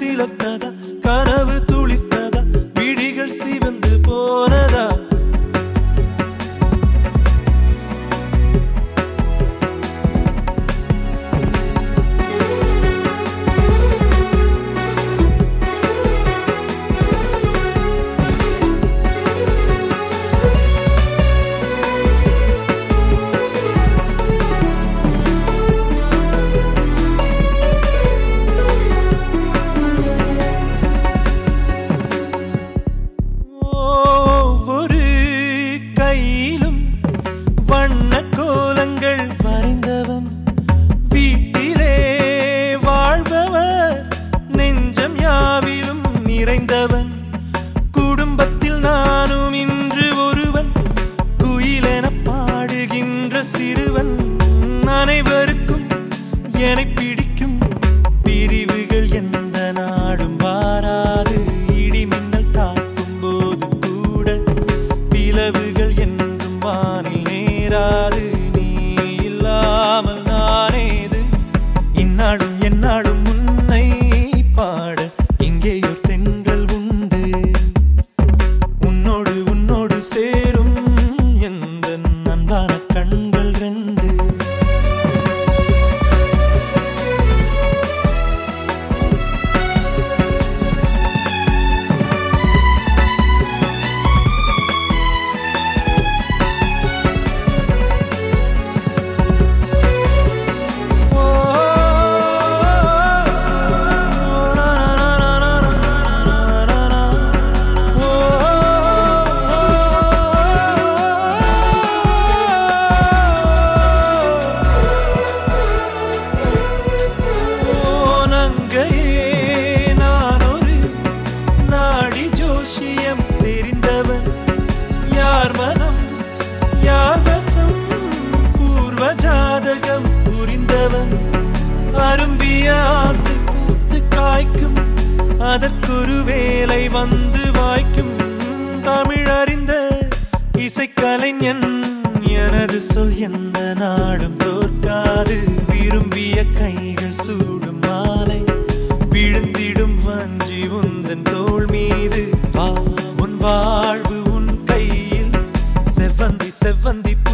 சிலத்ததா கனவு துளிர்த்ததா விழிகள் சிவந்து போனதா ஒவ்வொரு கையிலும் வண்ண கோலங்கள் வரைந்தவன் வீட்டிலே வாழ்பவர் நெஞ்சம் யாவிலும் நிறைந்தவன் குடும்பத்தில் நானும் இன்று ஒருவன் குயிலென பாடுகின்ற சிறுவன் அனைவருக்கும் என்னை பிடிக்கும் பிரிவுகள் எந்த நாடும் வாராது இடி மின்னல் தாக்கும் போது கூட பிளவுகள் என்றும் வானில் நேராது நீ இல்லாமல் நானேது இந்நாடும் எந்நாடும் உன்னை பாட இங்கே ஒரு தென்றல் உண்டு உன்னோடு உன்னோடு சேரும் எந்த அன்பான கண்கள் ரெண்டு நாடி ஜோஷியம் தெரிந்தவன் யார் மனம் யார் வசம் பூர்வ ஜாதகம் புரிந்தவன் அரும்பிய ஆசை பூத்து காய்க்கும் அதற்கொரு வேலை வந்து வாய்க்கும் தமிழ் அறிந்த இசைக்கலைஞன் எனது சொல் எந்த நாடும் தோற்காது விரும்பிய கைகள் சூடும் மாலை விழுந்திடும் வஞ்சி உந்தன் தோள் மீது வா உன் வாழ்வு உன் கையில் செவ்வந்தி செவ்வந்தி